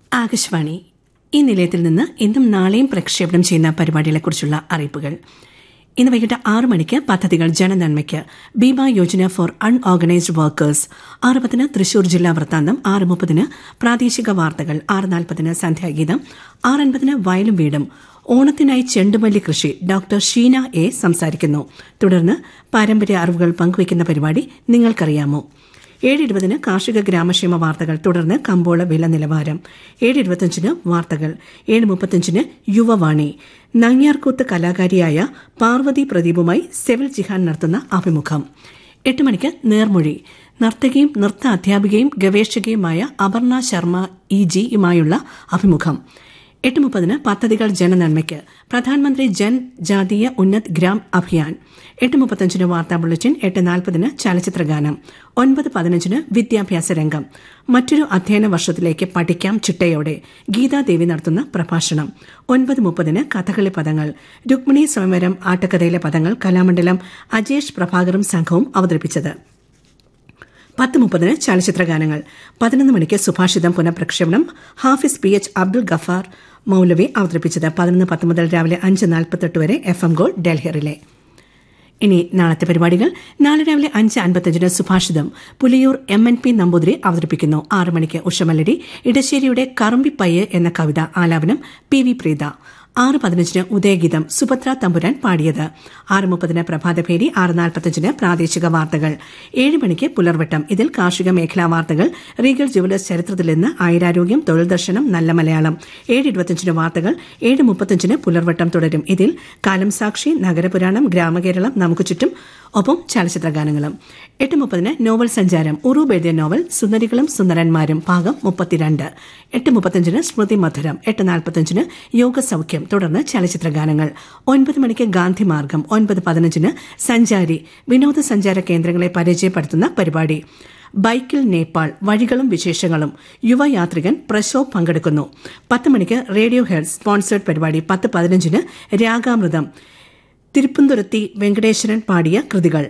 ആകാശവാണി ഈ നിലയത്തിൽ നിന്ന് ഇന്നും നാളെയും പ്രക്ഷേപണം ചെയ്യുന്ന പരിപാടികളെക്കുറിച്ചുള്ള അറിയിപ്പുകൾ ഇന്ന് വൈകിട്ട് ആറ് മണിക്ക് പദ്ധതികൾ ജനനന്മയ്ക്ക് Bima Yojana for unorganised workers ആറ് പത്തിന് തൃശൂർ ജില്ലാ വൃത്താന്തം ആറ് മുപ്പതിന് പ്രാദേശിക വാർത്തകൾ ആറ് നാൽപ്പതിന് സന്ധ്യാഗീതം ആറ് അൻപതിന് വയലും വീടും ഓണത്തിനായി ചെണ്ടുമല്ലി കൃഷി ഡോക്ടർ ഷീന എ സംസാരിക്കുന്നു തുടർന്ന് പാരമ്പര്യ അറിവുകൾ പങ്കുവയ്ക്കുന്ന പരിപാടി നിങ്ങൾക്കറിയാമോ ഏഴ് ഇരുപതിന് കാർഷിക ഗ്രാമക്ഷേമ വാർത്തകൾ തുടർന്ന് കമ്പോള വില നിലവാരം ഏഴ് ഇരുപത്തിയഞ്ചിന് വാർത്തകൾ ഏഴ് മുപ്പത്തിയഞ്ചിന് യുവവാണി നങ്ങ്യാർകൂത്ത് കലാകാരിയായ പാർവതി പ്രദീപുമായി സെവിൽ ജിഹാൻ നടത്തുന്ന അഭിമുഖം എട്ട് മണിക്ക് നേർമൊഴി നർത്തകിയും നൃത്ത അധ്യാപികയും ഗവേഷകയുമായ അപർണ ശർമ്മ ഇ ജിയുമായുള്ള അഭിമുഖം എട്ട് മുപ്പതിന് പദ്ധതികൾ ജനനന്മയ്ക്ക് പ്രധാനമന്ത്രി ജൻ ജാതീയ ഉന്നത് ഗ്രാം അഭിയാൻ എട്ട് മുപ്പത്തഞ്ചിന് വാർത്താ ബുള്ളറ്റിൻ എട്ട് നാൽപ്പതിന് ചലച്ചിത്രഗാനം ഒൻപത് പതിനഞ്ചിന് വിദ്യാഭ്യാസ രംഗം മറ്റൊരു അധ്യയന വർഷത്തിലേക്ക് പഠിക്കാം ചിട്ടയോടെ ഗീതാദേവി നടത്തുന്ന പ്രഭാഷണം ഒൻപത് മുപ്പതിന് കഥകളി പദങ്ങൾ രുക്മിണി സ്വയംവരം ആട്ടക്കഥയിലെ പദങ്ങൾ കലാമണ്ഡലം അജേഷ് പ്രഭാകറും സംഘവും അവതരിപ്പിച്ചത് പത്ത് മുപ്പതിന് ചലച്ചിത്രഗാനങ്ങൾ പതിനൊന്ന് മണിക്ക് സുഭാഷിതം പുനഃപ്രക്ഷേപണം ഹാഫിസ് പി എച്ച് അബ്ദുൾ ഗഫാർ മൌലവി അവതരിപ്പിച്ചത് പതിനൊന്ന് പത്ത് മുതൽ രാവിലെ അഞ്ച് നാൽപ്പത്തെട്ട് വരെ എഫ് എം ഗോൾ ഡൽഹിറിലെ ഇനി നാളത്തെ പരിപാടികൾ നാളെ രാവിലെ അഞ്ച് അൻപത്തഞ്ചിന് Subhashitham Puliyur M N P Namboothiri അവതരിപ്പിക്കുന്നു ആറ് മണിക്ക് ഉഷമല്ലടി ഇടശ്ശേരിയുടെ കറുമ്പിപ്പയ്യ് എന്ന കവിത ആലാപനം പി വി പ്രീത ആറ് പതിനഞ്ചിന് ഉദയഗീതം സുഭദ്ര തമ്പുരാൻ പാടിയത് ആറ് മുപ്പതിന് പ്രഭാതഭേരി ആറ് നാൽപ്പത്തഞ്ചിന് പ്രാദേശിക വാർത്തകൾ ഏഴ് മണിക്ക് പുലർവട്ടം ഇതിൽ കാർഷിക മേഖലാ വാർത്തകൾ റീഗൽ ജുവലേഴ്സ് ചരിത്രത്തിൽ നിന്ന് ആയുരാരോഗ്യം തൊഴിൽ ദർശനം നല്ല മലയാളം ഏഴ് ഇരുപത്തിയഞ്ചിന് വാർത്തകൾ ഏഴ് മുപ്പത്തഞ്ചിന് പുലർവട്ടം തുടരും ഇതിൽ കാലം സാക്ഷി നഗരപുരാണം ഗ്രാമകേരളം നമുക്ക് ചുറ്റും ഒപ്പം ചലച്ചിത്ര ഗാനങ്ങളും എട്ട് മുപ്പതിന് നോവൽ സഞ്ചാരം ഉറൂബ് എഴുതിയ നോവൽ സുന്ദരികളും സുന്ദരന്മാരും ഭാഗം മുപ്പത്തിരണ്ട് എട്ട് മുപ്പത്തഞ്ചിന് സ്മൃതി മധുരം എട്ട് നാൽപ്പത്തഞ്ചിന് യോഗ സൌഖ്യം തുടർന്ന് ചലച്ചിത്ര ഗാനങ്ങൾ ഒൻപത് മണിക്ക് ഗാന്ധി മാർഗം ഒൻപത് പതിനഞ്ചിന് സഞ്ചാരി വിനോദസഞ്ചാര കേന്ദ്രങ്ങളെ പരിചയപ്പെടുത്തുന്ന പരിപാടി ബൈക്കിൽ നേപ്പാൾ വഴികളും വിശേഷങ്ങളും യുവയാത്രികൻ പ്രശോഭ് പങ്കെടുക്കുന്നു പത്ത് മണിക്ക് റേഡിയോ ഹെഡ് സ്പോൺസേഡ് പരിപാടി പത്ത് പതിനഞ്ചിന് രാഗാമൃതം തിരുപ്പന്തുരത്തി വെങ്കടേശ്വരൻ പാടിയ കൃതികൾ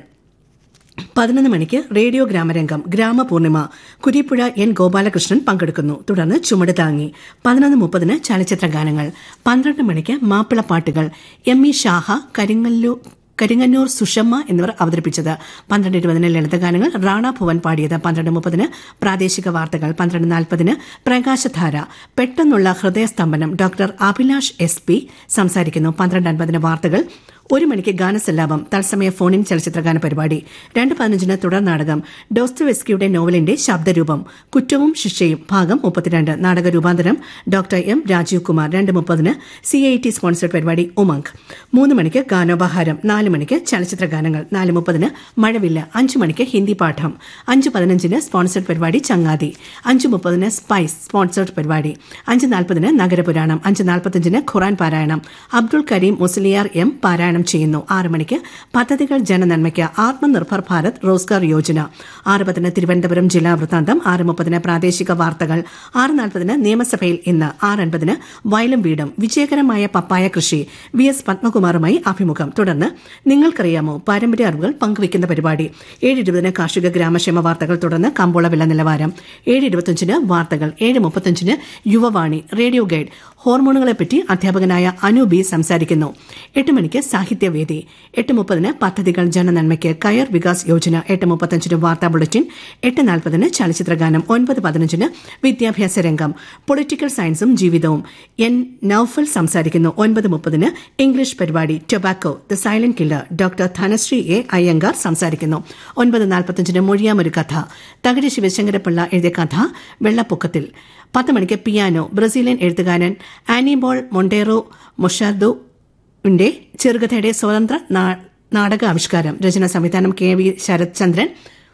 പതിനൊന്ന് മണിക്ക് റേഡിയോ ഗ്രാമരംഗം ഗ്രാമപൂർണിമ കുരിപ്പുഴ എൻ ഗോപാലകൃഷ്ണൻ പങ്കെടുക്കുന്നു തുടർന്ന് ചുമട് താങ്ങി പതിനൊന്ന് മുപ്പതിന് ചലച്ചിത്ര ഗാനങ്ങൾ പന്ത്രണ്ട് മണിക്ക് മാപ്പിളപ്പാട്ടുകൾ എം ഇ ഷാഹ കരിങ്ങല്ലു കരിങ്ങന്നൂർ സുഷമ്മ എന്നിവർ അവതരിപ്പിച്ചത് പന്ത്രണ്ട് ഇരുപതിന് ലളിതഗാനങ്ങൾ റാണ ഭുവൻ പാടിയത് പന്ത്രണ്ട് മുപ്പതിന് പ്രാദേശിക വാർത്തകൾ പന്ത്രണ്ട് നാൽപ്പതിന് പ്രകാശധാര പെട്ടെന്നുള്ള ഹൃദയസ്തംഭനം ഡോക്ടർ അഭിലാഷ് എസ് പി സംസാരിക്കുന്നു പന്ത്രണ്ട് അൻപതിന് വാർത്തകൾ ഒരു മണിക്ക് ഗാനസല്ലാപം തത്സമയ ഫോണിൻ ചലച്ചിത്രഗാന പരിപാടി രണ്ട് പതിനഞ്ചിന് തുടർ നാടകം ഡോസ്റ്റോവെസ്കിയുടെ നോവലിന്റെ ശബ്ദരൂപം കുറ്റവും ശിക്ഷയും ഭാഗം മുപ്പത്തിരണ്ട് നാടക രൂപാന്തരം ഡോക്ടർ എം രാജീവ് കുമാർ രണ്ട് മുപ്പതിന് സി ഐ ടി സ്പോൺസർഡ് പരിപാടി ഉമംഗ് മൂന്ന് മണിക്ക് ഗാനോപഹാരം നാല് മണിക്ക് ചലച്ചിത്ര ഗാനങ്ങൾ നാല് മുപ്പതിന് മഴവില്ല അഞ്ച് മണിക്ക് ഹിന്ദി പാഠം അഞ്ച് പതിനഞ്ചിന് സ്പോൺസർഡ് പരിപാടി ചങ്ങാതി അഞ്ച് മുപ്പതിന് സ്പൈസ് സ്പോൺസർഡ് പരിപാടി അഞ്ച് നാൽപ്പതിന് നഗരപുരാണം അഞ്ച് നാൽപ്പത്തഞ്ചിന് ഖുറാൻ പാരായണം അബ്ദുൾ കരീം മുസ്ലിയാർ എം പാരായണം പ്രക്ഷേപണം ചെയ്യുന്നു ആറ് മണിക്ക് പദ്ധതികൾ ജനനന്മയ്ക്ക് ആത്മനിർഭർ ഭാരത് റോസ്ഗാർ യോജന ആറ് പതിന് തിരുവനന്തപുരം ജില്ലാ വൃത്താന്തം ആറ് മുപ്പതിന് പ്രാദേശിക വാർത്തകൾ ആറ് നാൽപ്പതിന് നിയമസഭയിൽ ഇന്ന് ആറ് അൻപതിന് വയലും വീടും വിജയകരമായ പപ്പായ കൃഷി വി എസ് പത്മകുമാറുമായി അഭിമുഖം തുടർന്ന് നിങ്ങൾക്കറിയാമോ പാരമ്പര്യ അറിവുകൾ പങ്കുവയ്ക്കുന്ന പരിപാടി ഏഴ് ഇരുപതിന് കാർഷിക ഗ്രാമക്ഷേമ വാർത്തകൾ തുടർന്ന് കമ്പോള വില നിലവാരം ഏഴ് ഇരുപത്തിയഞ്ചിന് വാർത്തകൾ ഏഴ് മുപ്പത്തിയഞ്ചിന് യുവവാണി റേഡിയോ ഗൈഡ് ഹോർമോണുകളെപ്പറ്റി അധ്യാപകനായ അനു ബി സംസാരിക്കുന്നു എട്ട് മണിക്ക് സാഹിത്യവേദി എട്ട് മുപ്പതിന് പദ്ധതികൾ ജനനന്മയ്ക്ക് കയർ വികാസ് യോജന എട്ട് മുപ്പത്തഞ്ചിന് വാർത്താ ബുള്ളറ്റിൻ എട്ട് നാൽപ്പതിന് ചലച്ചിത്രഗാനം ഒൻപത് പതിനഞ്ചിന് വിദ്യാഭ്യാസ രംഗം പൊളിറ്റിക്കൽ സയൻസും ജീവിതവും എൻ നൌഫൽ സംസാരിക്കുന്നു ഒൻപത് മുപ്പതിന് ഇംഗ്ലീഷ് പരിപാടി tobacco the silent killer doctor Dhanashree A Iyengar സംസാരിക്കുന്നു ഒൻപത് നാൽപ്പത്തഞ്ചിന് മൊഴിയാമൊരു കഥ തകഴി ശിവശങ്കരപിള്ള എഴുതിയ കഥ വെള്ളപ്പൊക്കത്തിൽ പത്ത് മണിക്ക് പിയാനോ ബ്രസീലിയൻ എഴുത്തുകാരൻ ആനിബോൾ മൊണ്ടേറോ മൊഷാർദോ ന്റെ ചെറുകഥയുടെ സ്വതന്ത്ര നാടക ആവിഷ്കാരം രചന സംവിധാനം കെ വി ശരത് ചന്ദ്രൻ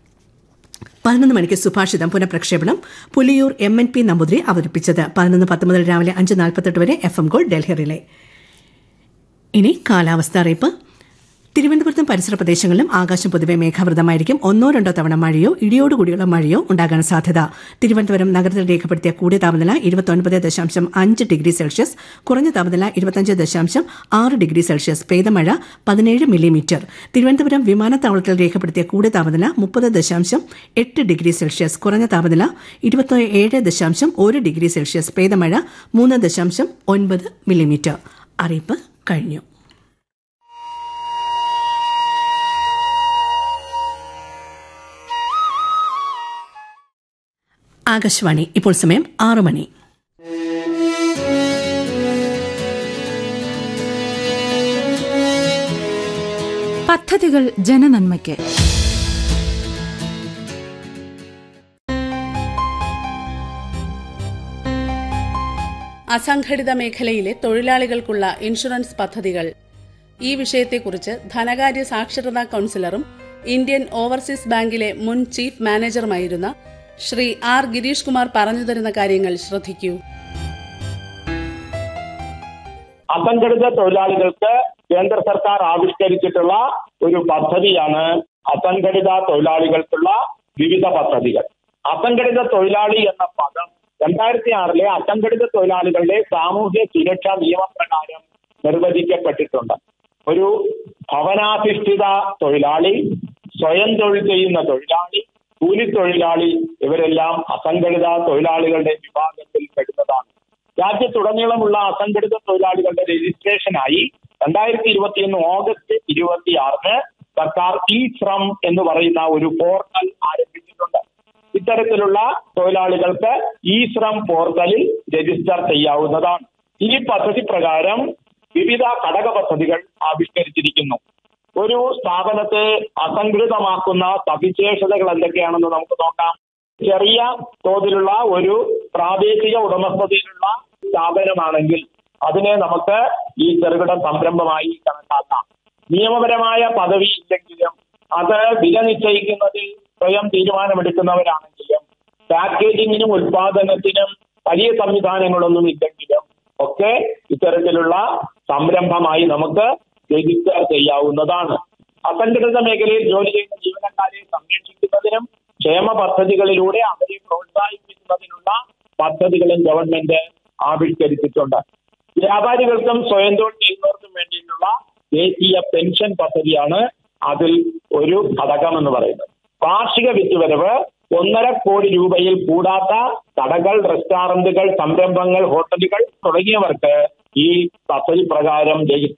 പതിനൊന്ന് മണിക്ക് സുഭാഷിതം പുനഃപ്രക്ഷേപണം Puliyur M N P Namboothiri അവതരിപ്പിച്ചത് പതിനൊന്ന് പത്ത് മുതൽ രാവിലെ അഞ്ച് നാൽപ്പത്തെട്ട് വരെ F M gold Delhi relay ഇനി കാലാവസ്ഥ അറിയിപ്പ് തിരുവനന്തപുരത്തും പരിസര പ്രദേശങ്ങളിലും ആകാശം പൊതുവെ മേഘാവൃതമായിരിക്കും ഒന്നോ രണ്ടോ തവണ മഴയോ ഇടിയോടുകൂടിയുള്ള മഴയോ ഉണ്ടാകാൻ സാധ്യത തിരുവനന്തപുരം നഗരത്തിൽ രേഖപ്പെടുത്തിയ കൂടിയ താപനില ഇരുപത്തൊൻപത് ദശാംശം അഞ്ച് ഡിഗ്രി സെൽഷ്യസ് കുറഞ്ഞ താപനില ഇരുപത്തഞ്ച് ദശാംശം ആറ് ഡിഗ്രി സെൽഷ്യസ് പെയ്ത മഴ പതിനേഴ് മില്ലിമീറ്റർ തിരുവനന്തപുരം വിമാനത്താവളത്തിൽ രേഖപ്പെടുത്തിയ കൂടിയ താപനില മുപ്പത് ദശാംശം എട്ട് ഡിഗ്രി സെൽഷ്യസ് കുറഞ്ഞ താപനില ഇരുപത്തിയേഴ് ദശാംശം ഒരു ഡിഗ്രി സെൽഷ്യസ് പെയ്ത മഴ മൂന്ന് ദശാംശം ഒൻപത് മില്ലിമീറ്റർ അറിയിപ്പ് കഴിഞ്ഞു ആകാശവാണി ഇപ്പോൾ സമയം ആറ് മണി പദ്ധതികൾ ജനനന്മയ്ക്ക് അസംഘടിത മേഖലയിലെ തൊഴിലാളികൾക്കുള്ള ഇൻഷുറൻസ് പദ്ധതികൾ ഈ വിഷയത്തെക്കുറിച്ച് ധനകാര്യ സാക്ഷരതാ കൌൺസിലറും ഇന്ത്യൻ ഓവർസീസ് ബാങ്കിലെ മുൻ ചീഫ് മാനേജറുമായിരുന്ന ശ്രീ ആർ ഗിരീഷ് കുമാർ പറഞ്ഞു തരുന്ന കാര്യങ്ങൾ ശ്രദ്ധിക്കൂ അസംഘടിത തൊഴിലാളികൾക്ക് കേന്ദ്ര സർക്കാർ ആവിഷ്കരിച്ചിട്ടുള്ള ഒരു പദ്ധതിയാണ് അസംഘടിത തൊഴിലാളികൾക്കുള്ള വിവിധ പദ്ധതികൾ അസംഘടിത തൊഴിലാളി എന്ന പദം രണ്ടായിരത്തി ആറിലെ അസംഘടിത തൊഴിലാളികളുടെ സാമൂഹ്യ സുരക്ഷാ നിയമപ്രകാരം നിർവചിക്കപ്പെട്ടിട്ടുണ്ട് ഒരു ഭവനാധിഷ്ഠിത തൊഴിലാളി സ്വയം തൊഴിൽ ചെയ്യുന്ന തൊഴിലാളി കൂലിത്തൊഴിലാളി ഇവരെല്ലാം അസംഘടിത തൊഴിലാളികളുടെ വിഭാഗത്തിൽ പെടുന്നതാണ് രാജ്യത്തുടനീളമുള്ള അസംഘടിത തൊഴിലാളികളുടെ രജിസ്ട്രേഷനായി രണ്ടായിരത്തി ഇരുപത്തിയൊന്ന് ഓഗസ്റ്റ് ഇരുപത്തിയാറിന് സർക്കാർ ഇ ശ്രം എന്ന് പറയുന്ന ഒരു പോർട്ടൽ ആരംഭിച്ചിട്ടുണ്ട് ഇത്തരത്തിലുള്ള തൊഴിലാളികൾക്ക് ഇ ശ്രം പോർട്ടലിൽ രജിസ്റ്റർ ചെയ്യാവുന്നതാണ് ഈ പദ്ധതി പ്രകാരം വിവിധ ഘടക പദ്ധതികൾ ആവിഷ്കരിച്ചിരിക്കുന്നു ഒരു സ്ഥാപനത്തെ അസംഘടിതമാക്കുന്ന സവിശേഷതകൾ എന്തൊക്കെയാണെന്ന് നമുക്ക് നോക്കാം ചെറിയ തോതിലുള്ള ഒരു പ്രാദേശിക ഉടമസ്ഥതയിലുള്ള സ്ഥാപനമാണെങ്കിൽ അതിനെ നമുക്ക് ഈ ചെറുകിട സംരംഭമായി കണക്കാക്കാം നിയമപരമായ പദവി ഇല്ലെങ്കിലും അത് വില നിശ്ചയിക്കുന്നതിൽ സ്വയം തീരുമാനമെടുക്കുന്നവരാണെങ്കിലും പാക്കേജിങ്ങിനും ഉൽപാദനത്തിനും വലിയ സംവിധാനങ്ങളൊന്നും ഇല്ലെങ്കിലും ഒക്കെ ഇത്തരത്തിലുള്ള സംരംഭമായി നമുക്ക് രജിസ്റ്റർ ചെയ്യാവുന്നതാണ് അസംഘടിത മേഖലയിൽ ജോലി ചെയ്യുന്ന ജീവനക്കാരെ സംരക്ഷിക്കുന്നതിനും ക്ഷേമ പദ്ധതികളിലൂടെ അവരെ പ്രോത്സാഹിപ്പിക്കുന്നതിനുള്ള പദ്ധതികളും ഗവൺമെന്റ് ആവിഷ്കരിച്ചിട്ടുണ്ട് വ്യാപാരികൾക്കും സ്വയം തൊഴിൽ ചെയ്യുന്നവർക്കും വേണ്ടിയിട്ടുള്ള ദേശീയ പെൻഷൻ പദ്ധതിയാണ് അതിൽ ഒരു ഘടകം എന്ന് പറയുന്നത് വാർഷിക വിറ്റുവരവ് ഒന്നര കോടി രൂപയിൽ കൂടാത്ത കടകൾ റെസ്റ്റോറന്റുകൾ സംരംഭങ്ങൾ ഹോട്ടലുകൾ തുടങ്ങിയവർക്ക് ഈ പദ്ധതി പ്രകാരം രജിസ്റ്റർ